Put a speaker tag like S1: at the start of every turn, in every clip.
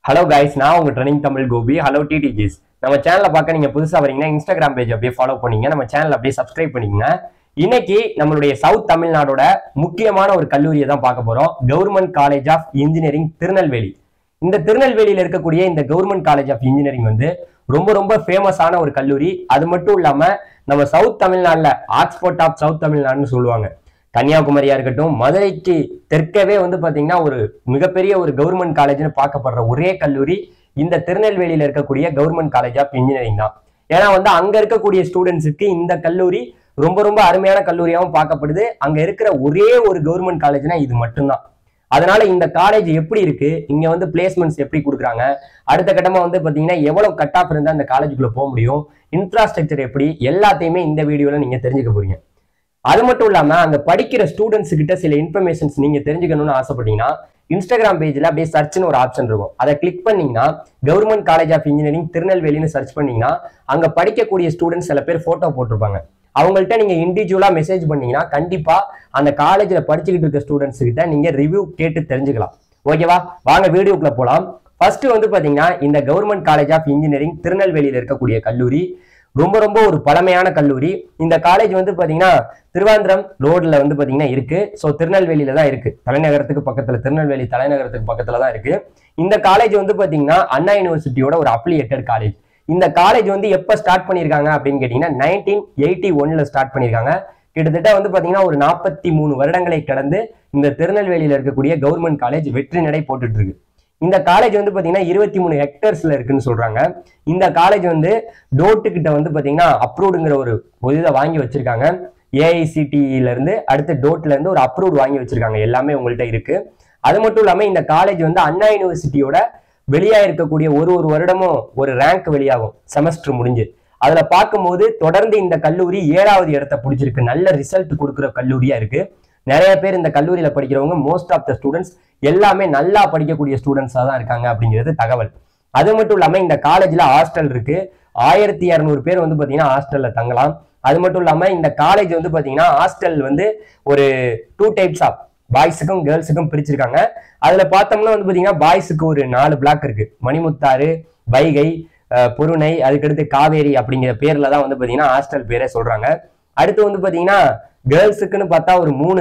S1: hello guys நான் உங்க training Tamil Gopi hello டிடிஜிஸ் நம்ம சேனலை பார்க்க நீங்க புதுசா வரீங்கன்னா இன்ஸ்டாகிராம் பேஜ் அப்படியே ஃபாலோ பண்ணீங்க நம்ம சேனல் அப்படியே சப்ஸ்கிரைப் பண்ணிக்கங்க இன்னைக்கு நம்மளுடைய சவுத் தமிழ்நாடோட முக்கியமான ஒரு கல்லூரியை தான் பார்க்க போறோம் government college of engineering Tirunelveli இந்த திருநெல்வேலியில இருக்கக்கூடிய இந்த கவர்மெண்ட் காலேஜ் ஆஃப் இன்ஜினியரிங் வந்து ரொம்ப ரொம்ப ஃபேமஸான ஒரு கல்லூரி அது மட்டும் இல்லாம நம்ம சவுத் தமிழ்நாடுல ஆக்ஸ்போர்ட் ஆஃப் சவுத் தமிழ்நாடுன்னு சொல்லுவாங்க கன்னியாகுமரியா இருக்கட்டும் மதுரைக்கு தெற்கவே வந்து பாத்தீங்கன்னா ஒரு மிகப்பெரிய ஒரு கவர்மெண்ட் காலேஜ்னு பார்க்கப்படுற ஒரே கல்லூரி இந்த திருநெல்வேலியில இருக்கக்கூடிய கவர்மெண்ட் காலேஜ் ஆஃப் இன்ஜினியரிங் தான் ஏன்னா வந்து அங்க இருக்கக்கூடிய ஸ்டூடெண்ட்ஸுக்கு இந்த கல்லூரி ரொம்ப ரொம்ப அருமையான கல்லூரியாகவும் பார்க்கப்படுது அங்க இருக்கிற ஒரே ஒரு கவர்மெண்ட் காலேஜ்னா இது மட்டும்தான் அதனால இந்த காலேஜ் எப்படி இருக்கு இங்க வந்து பிளேஸ்மெண்ட்ஸ் எப்படி கொடுக்குறாங்க அடுத்த கட்டமா வந்து பாத்தீங்கன்னா எவ்வளவு கட் ஆஃப் இருந்தா அந்த காலேஜுக்குள்ள போக முடியும் இன்ஃப்ராஸ்ட்ரக்சர் எப்படி எல்லாத்தையுமே இந்த வீடியோல நீங்க தெரிஞ்சுக்க போறீங்க அது மட்டும் இல்லாம அங்க படிக்கிற ஸ்டூடெண்ட்ஸ் கிட்ட சில இன்ஃபர்மேஷன்ஸ் நீங்க தெரிஞ்சுக்கணும்னு ஆசைப்பட்டீங்கன்னா இன்ஸ்டாகிராம் பேஜ்ல அப்படியே சர்ச்னு ஒரு ஆப்ஷன் இருக்கும் அதை கிளிக் பண்ணீங்கன்னா கவர்மெண்ட் காலேஜ் ஆஃப் இன்ஜினியரிங் திருநெல்வேலின்னு சர்ச் பண்ணீங்கன்னா அங்க படிக்கக்கூடிய ஸ்டூடெண்ட்ஸ் சில பேர் போட்டோ போட்டிருப்பாங்க அவங்கள்ட்ட நீங்க இண்டிவிஜுவலா மெசேஜ் பண்ணீங்கன்னா கண்டிப்பா அந்த காலேஜ்ல படிச்சுக்கிட்டு இருக்க ஸ்டூடெண்ட்ஸ் கிட்ட நீங்க ரிவ்யூ கேட்டு தெரிஞ்சுக்கலாம் ஓகேவா வாங்க வீடியோக்குள்ள போலாம் ஃபர்ஸ்ட் வந்து பாத்தீங்கன்னா இந்த கவர்மெண்ட் காலேஜ் ஆஃப் இன்ஜினியரிங் திருநெல்வேலியில இருக்கக்கூடிய கல்லூரி ரொம்ப ரொம்ப ஒரு பழமையான கல்லூரி இந்த காலேஜ் வந்து பாத்தீங்கன்னா திருவாந்திரம் ரோட்ல வந்து பாத்தீங்கன்னா இருக்கு ஸோ திருநெல்வேலியில தான் இருக்கு தலைநகரத்துக்கு பக்கத்துல திருநெல்வேலி தலைநகரத்துக்கு பக்கத்துல தான் இருக்கு இந்த காலேஜ் வந்து பாத்தீங்கன்னா அண்ணா யூனிவர்சிட்டியோட ஒரு அப்ளியேட்டட் காலேஜ் இந்த காலேஜ் வந்து எப்ப ஸ்டார்ட் பண்ணியிருக்காங்க அப்படின்னு கேட்டீங்கன்னா நைன்டீன் எயிட்டி ஒன்ல ஸ்டார்ட் பண்ணியிருக்காங்க கிட்டத்தட்ட வந்து பாத்தீங்கன்னா ஒரு நாற்பத்தி மூணு வருடங்களை கடந்து இந்த திருநெல்வேலியில இருக்கக்கூடிய கவர்மெண்ட் காலேஜ் வெற்றி நடை போட்டுட்டு இருக்கு இந்த காலேஜ் வந்து பாத்தீங்கன்னா இருபத்தி மூணு ஹெக்டர்ஸ்ல இருக்குன்னு சொல்றாங்க இந்த காலேஜ் வந்து டோட்டு கிட்ட வந்து பாத்தீங்கன்னா அப்ரூவ்டுங்கிற ஒரு ஒரு இதை வாங்கி வச்சிருக்காங்க ஏஐசிடில இருந்து அடுத்து டோட்ல இருந்து ஒரு அப்ரூவ்ட் வாங்கி வச்சிருக்காங்க எல்லாமே உங்கள்கிட்ட இருக்கு அது மட்டும் இல்லாம இந்த காலேஜ் வந்து அண்ணா யூனிவர்சிட்டியோட வெளியா இருக்கக்கூடிய ஒரு ஒரு வருடமும் ஒரு ரேங்க் வெளியாகும் செமஸ்டர் முடிஞ்சு அதுல பார்க்கும்போது தொடர்ந்து இந்த கல்லூரி ஏழாவது இடத்த பிடிச்சிருக்கு நல்ல ரிசல்ட் கொடுக்குற கல்லூரியா இருக்கு நிறைய பேர் இந்த கல்லூரியில படிக்கிறவங்க மோஸ்ட் ஆஃப் த ஸ்டூடெண்ட்ஸ் எல்லாமே நல்லா படிக்கக்கூடிய ஸ்டூடெண்ட்ஸா தான் இருக்காங்க அப்படிங்கிறது தகவல் அது மட்டும் இல்லாம இந்த காலேஜ்ல ஹாஸ்டல் இருக்கு ஆயிரத்தி இரநூறு பேர் வந்து பாத்தீங்கன்னா ஹாஸ்டல்ல தங்கலாம் அது மட்டும் இல்லாம இந்த காலேஜ் வந்து பாத்தீங்கன்னா ஹாஸ்டல் வந்து ஒரு டூ டைப்ஸ் ஆஃப் பாய்ஸுக்கும் கேர்ள்ஸுக்கும் பிரிச்சிருக்காங்க அதுல பார்த்தோம்னா வந்து பாத்தீங்கன்னா பாய்ஸுக்கு ஒரு நாலு பிளாக் இருக்கு மணிமுத்தாறு வைகை அஹ், பொருணை அதுக்கடுத்து காவேரி அப்படிங்கிற பேர்ல தான் வந்து பாத்தீங்கன்னா ஹாஸ்டல் பேரே சொல்றாங்க அடுத்து வந்து பாத்தீங்கன்னா கேர்ள்ஸுக்குன்னு பார்த்தா ஒரு மூணு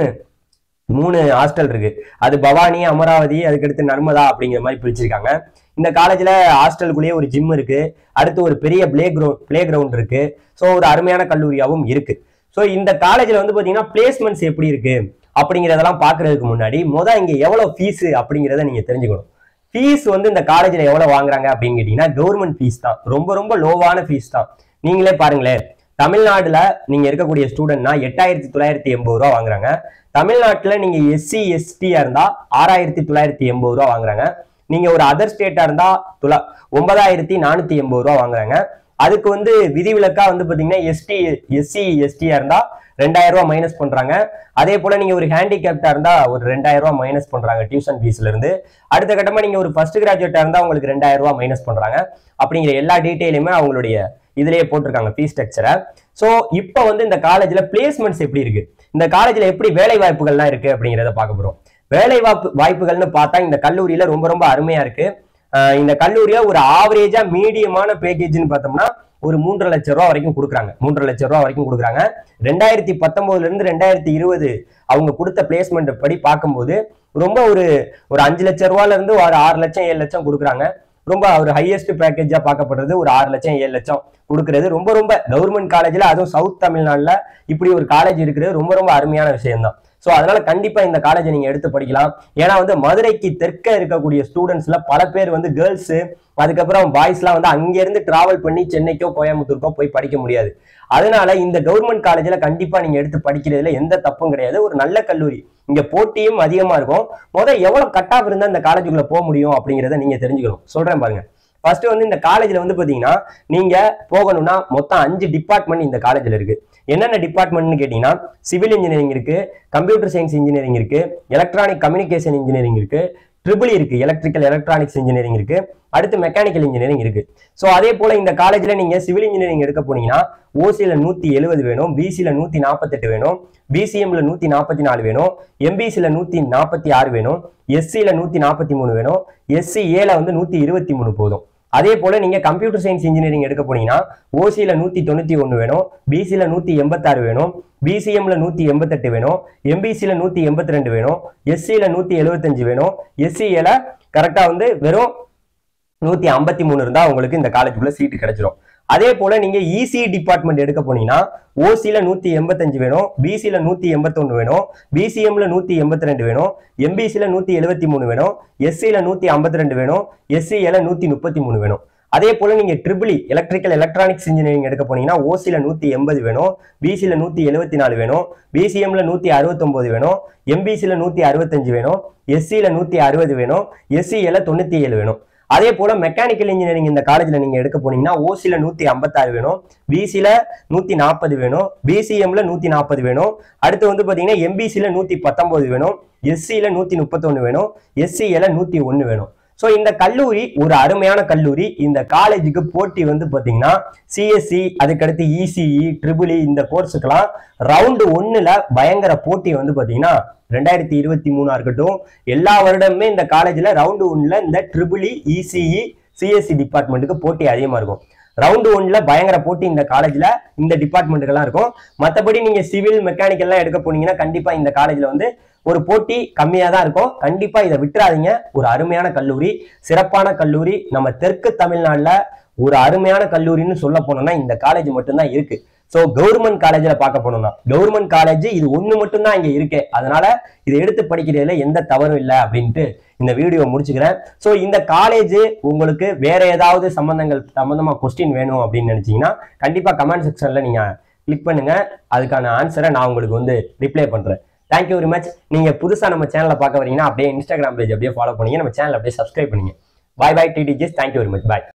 S1: மூணு ஹாஸ்டல் இருக்கு அது பவானி அமராவதி அதுக்கடுத்து நர்மதா அப்படிங்கிற மாதிரி பிரிச்சிருக்காங்க இந்த காலேஜ்ல ஹாஸ்டலுக்குள்ளேயே ஒரு ஜிம் இருக்கு அடுத்து ஒரு பெரிய பிளே கிரவுண்ட் பிளே கிரவுண்ட் இருக்கு ஸோ ஒரு அருமையான கல்லூரியாகவும் இருக்கு ஸோ இந்த காலேஜ்ல வந்து பாத்தீங்கன்னா பிளேஸ்மெண்ட்ஸ் எப்படி இருக்கு அப்படிங்கிறதெல்லாம் பார்க்கறதுக்கு முன்னாடி முத இங்க எவ்வளவு ஃபீஸ் அப்படிங்கிறத நீங்க தெரிஞ்சுக்கணும் ஃபீஸ் வந்து இந்த காலேஜ்ல எவ்வளவு வாங்குறாங்க அப்படின்னு கேட்டீங்கன்னா கவர்மெண்ட் ஃபீஸ் தான் ரொம்ப ரொம்ப லோவான ஃபீஸ் தான் நீங்களே பாருங்களேன் தமிழ்நாடுல நீங்க இருக்கக்கூடிய ஸ்டூடெண்ட்னா எட்டாயிரத்தி தொள்ளாயிரத்தி எண்பது ரூபா வாங்குறாங்க தமிழ்நாட்டுல நீங்க எஸ்சி எஸ்டியா இருந்தா ஆறாயிரத்தி தொள்ளாயிரத்தி எண்பது ரூபா வாங்குறாங்க நீங்க ஒரு அதர் ஸ்டேட்டா இருந்தா துலா ஒன்பதாயிரத்தி நானூத்தி எண்பது ரூபா வாங்குறாங்க அதுக்கு வந்து விதிவிலக்கா வந்து பாத்தீங்கன்னா எஸ்டி எஸ்சி எஸ்டியா இருந்தா ரெண்டாயிரம் ரூபாய் மைனஸ் பண்றாங்க அதே போல நீங்க ஒரு ஹேண்டிகேப்டா இருந்தா ஒரு ரெண்டாயிரம் ரூபாய் மைனஸ் பண்றாங்க டியூஷன் ஃபீஸ்ல இருந்து அடுத்த கட்டமா நீங்க ஒரு ஃபர்ஸ்ட் கிராஜுவேட்டா இருந்தா உங்களுக்கு ரெண்டாயிரம் ரூபாய் மைனஸ் பண்றாங்க அப்படிங்கிற எல்லா டீட்டெயிலுமே அவங்களுடைய இதுலயே போட்டிருக்காங்க ஃபீஸ் ஸ்ட்ரக்சரை ஸோ இப்போ வந்து இந்த காலேஜ்ல பிளேஸ்மெண்ட்ஸ் எப்படி இருக்கு இந்த காலேஜ்ல எப்படி வேலை வாய்ப்புகள்லாம் இருக்கு அப்படிங்கிறத பார்க்க போறோம் வேலை வாய்ப்பு வாய்ப்புகள்னு பார்த்தா இந்த கல்லூரியில ரொம்ப ரொம்ப அருமையா இருக்கு ஆஹ் இந்த கல்லூரியில ஒரு ஆவரேஜா மீடியமான பேக்கேஜ்னு பார்த்தோம்னா ஒரு மூன்றரை லட்சம் ரூபா வரைக்கும் கொடுக்குறாங்க மூன்றரை லட்சம் ரூபா வரைக்கும் கொடுக்குறாங்க ரெண்டாயிரத்தி பத்தொன்பதுல இருந்து ரெண்டாயிரத்தி இருபது அவங்க கொடுத்த பிளேஸ்மெண்ட் படி பார்க்கும்போது ரொம்ப ஒரு ஒரு அஞ்சு லட்சம் ரூபால இருந்து ஒரு ஆறு லட்சம் ஏழு லட்சம் கொடுக்குறாங்க ரொம்ப ஒரு ஹையஸ்ட் பேக்கேஜா பார்க்கப்படுறது ஒரு ஆறு லட்சம் ஏழு லட்சம் கொடுக்கறது ரொம்ப ரொம்ப கவர்மெண்ட் காலேஜ்ல அதுவும் சவுத் தமிழ்நாடுல இப்படி ஒரு காலேஜ் இருக்கிறது ரொம்ப ரொம்ப அருமையான விஷயம் தான் ஸோ அதனால கண்டிப்பா இந்த காலேஜை நீங்க எடுத்து படிக்கலாம் ஏன்னா வந்து மதுரைக்கு தெற்க இருக்கக்கூடிய ஸ்டூடெண்ட்ஸ்ல பல பேர் வந்து கேர்ள்ஸ் அதுக்கப்புறம் பாய்ஸ்லாம் வந்து அங்கிருந்து டிராவல் பண்ணி சென்னைக்கோ கோயம்புத்தூருக்கோ போய் படிக்க முடியாது அதனால இந்த கவர்மெண்ட் காலேஜ்ல கண்டிப்பா நீங்க எடுத்து படிக்கிறதுல எந்த தப்பும் கிடையாது ஒரு நல்ல கல்லூரி இங்க போட்டியும் அதிகமா இருக்கும் முதல் எவ்வளவு கட் ஆஃப் இருந்தா இந்த காலேஜுக்குள்ள போக முடியும் அப்படிங்கிறத நீங்க தெரிஞ்சுக்கணும் சொல்றேன் பாருங்க ஃபர்ஸ்ட் வந்து இந்த காலேஜ்ல வந்து பாத்தீங்கன்னா நீங்க போகணும்னா மொத்தம் அஞ்சு டிபார்ட்மெண்ட் இந்த காலேஜ்ல இருக்கு என்னென்ன டிபார்ட்மெண்ட்னு கேட்டீங்கன்னா சிவில் இன்ஜினியரிங் இருக்கு கம்ப்யூட்டர் சயின்ஸ் இன்ஜினியரிங் இருக்கு எலக்ட்ரானிக் கம்யூனிகேஷன் இன்ஜினியரிங் இருக்கு ட்ரிபிள் இருக்கு எலக்ட்ரிக்கல் எலக்ட்ரானிக்ஸ் இன்ஜினியரிங் இருக்கு அடுத்து மெக்கானிக்கல் இன்ஜினியரிங் இருக்கு ஸோ அதே போல இந்த காலேஜ்ல நீங்க சிவில் இன்ஜினியரிங் எடுக்க போனீங்கன்னா ஓசியில நூத்தி எழுபது வேணும் பிசியில நூத்தி நாற்பத்தெட்டு வேணும் பிசிஎம்ல நூத்தி நாற்பத்தி நாலு வேணும் எம்பிசியில நூத்தி நாற்பத்தி ஆறு வேணும் எஸ்சியில நூத்தி நாற்பத்தி மூணு வேணும் எஸ்சி ஏல வந்து நூத்தி இருபத்தி மூணு போதும் அதே போல நீங்க கம்ப்யூட்டர் சயின்ஸ் இன்ஜினியரிங் எடுக்க போனீங்கன்னா ஓசியில நூத்தி தொண்ணூத்தி ஒன்னு வேணும் பிசியில நூத்தி எண்பத்தாறு வேணும் பிசிஎம்ல நூத்தி எண்பத்தெட்டு வேணும் எம்பிசியில நூத்தி எண்பத்தி ரெண்டு வேணும் எஸ்சியில நூத்தி எழுபத்தஞ்சு வேணும் எஸ்சியில கரெக்டா வந்து வெறும் நூத்தி ஐம்பத்தி மூணு இருந்தா உங்களுக்கு இந்த காலேஜுக்குள்ள சீட்டு கிடைச்சிரும் அதே போல நீங்க இசி டிபார்ட்மெண்ட் எடுக்க போனீங்கன்னா ஓசியில நூத்தி எண்பத்தஞ்சு வேணும் பிசியில நூத்தி எண்பத்தொன்னு வேணும் பிசிஎம்ல நூத்தி எண்பத்தி ரெண்டு வேணும் எம்பிசியில நூத்தி எழுபத்தி மூணு வேணும் எஸ்சியில நூத்தி ஐம்பத்தி ரெண்டு வேணும் எஸ்சியில நூத்தி முப்பத்தி மூணு வேணும் அதே போல நீங்க ட்ரிபிள் எலக்ட்ரிக்கல் எலக்ட்ரானிக்ஸ் இன்ஜினியரிங் எடுக்க போனீங்கன்னா ஓசியில நூத்தி எண்பது வேணும் பிசியில நூத்தி எழுபத்தி நாலு வேணும் பிசிஎம்ல நூத்தி அறுபத்தொன்பது வேணும் எம்பிசியில நூத்தி அறுபத்தஞ்சு வேணும் எஸ்சியில நூத்தி அறுபது வேணும் எஸ்சியில தொண்ணூத்தி ஏழு வேணும் அதே போல மெக்கானிக்கல் இன்ஜினியரிங் இந்த காலேஜ்ல நீங்க எடுக்க போனீங்கன்னா ஓசில நூத்தி ஐம்பத்தாறு வேணும் பிசில நூத்தி நாற்பது வேணும் பிசிஎம்ல நூத்தி நாற்பது வேணும் அடுத்து வந்து பாத்தீங்கன்னா எம்பிசில நூத்தி பத்தொன்பது வேணும் எஸ்சியில நூத்தி முப்பத்தொன்னு வேணும் எஸ்சியில நூத்தி ஒன்னு வேணும் ஸோ இந்த கல்லூரி ஒரு அருமையான கல்லூரி இந்த காலேஜுக்கு போட்டி வந்து பார்த்தீங்கன்னா சிஎஸ்சி அதுக்கடுத்து இசிஇ ட்ரிபிள் இந்த கோர்ஸுக்கெல்லாம் ரவுண்டு ஒன்னுல பயங்கர போட்டி வந்து பார்த்தீங்கன்னா ரெண்டாயிரத்தி இருபத்தி மூணா இருக்கட்டும் எல்லா வருடமுமே இந்த காலேஜில் ரவுண்டு ஒன்ல இந்த ட்ரிபிள் இசிஇ சிஎஸ்சி டிபார்ட்மெண்ட்டுக்கு போட்டி அதிகமாக இருக்கும் ரவுண்டு ஒன்ல பயங்கர போட்டி இந்த காலேஜ்ல இந்த டிபார்ட்மெண்ட்டுக்கெல்லாம் இருக்கும் மற்றபடி நீங்க சிவில் மெக்கானிக்கல்லாம் எடுக்க போனீங்கன்னா கண்டிப்பா இந்த காலேஜ்ல வந்து ஒரு போட்டி கம்மியா தான் இருக்கும் கண்டிப்பா இதை விட்டுறாதீங்க ஒரு அருமையான கல்லூரி சிறப்பான கல்லூரி நம்ம தெற்கு தமிழ்நாட்டுல ஒரு அருமையான கல்லூரின்னு சொல்ல போனோம்னா இந்த காலேஜ் மட்டும்தான் இருக்கு ஸோ கவர்மெண்ட் காலேஜில் பார்க்க போனோம்னா கவர்மெண்ட் காலேஜ் இது ஒன்று மட்டும்தான் இங்கே இருக்கு அதனால இதை எடுத்து படிக்கிறதுல எந்த தவறும் இல்லை அப்படின்ட்டு இந்த வீடியோ முடிச்சுக்கிறேன் ஸோ இந்த காலேஜ் உங்களுக்கு வேற ஏதாவது சம்பந்தங்கள் சம்பந்தமா கொஸ்டின் வேணும் அப்படின்னு நினைச்சீங்கன்னா கண்டிப்பா கமெண்ட் செக்ஷன்ல நீங்க கிளிக் பண்ணுங்க அதுக்கான ஆன்சரை நான் உங்களுக்கு வந்து ரிப்ளை பண்றேன் தேங்க்யூ வெரி மச் நீங்க புதுசா நம்ம சேனலை பார்க்க வரீங்கன்னா அப்படியே இன்ஸ்டாகிராம் பேஜ் அப்படியே ஃபாலோ பண்ணீங்க நம்ம சேனல் அப்படியே சப்ஸ்கிரைப் பண்ணீங்க பாய் பாய் டிடிஜிஸ் தேங்க்யூ வெரி மச் பாய்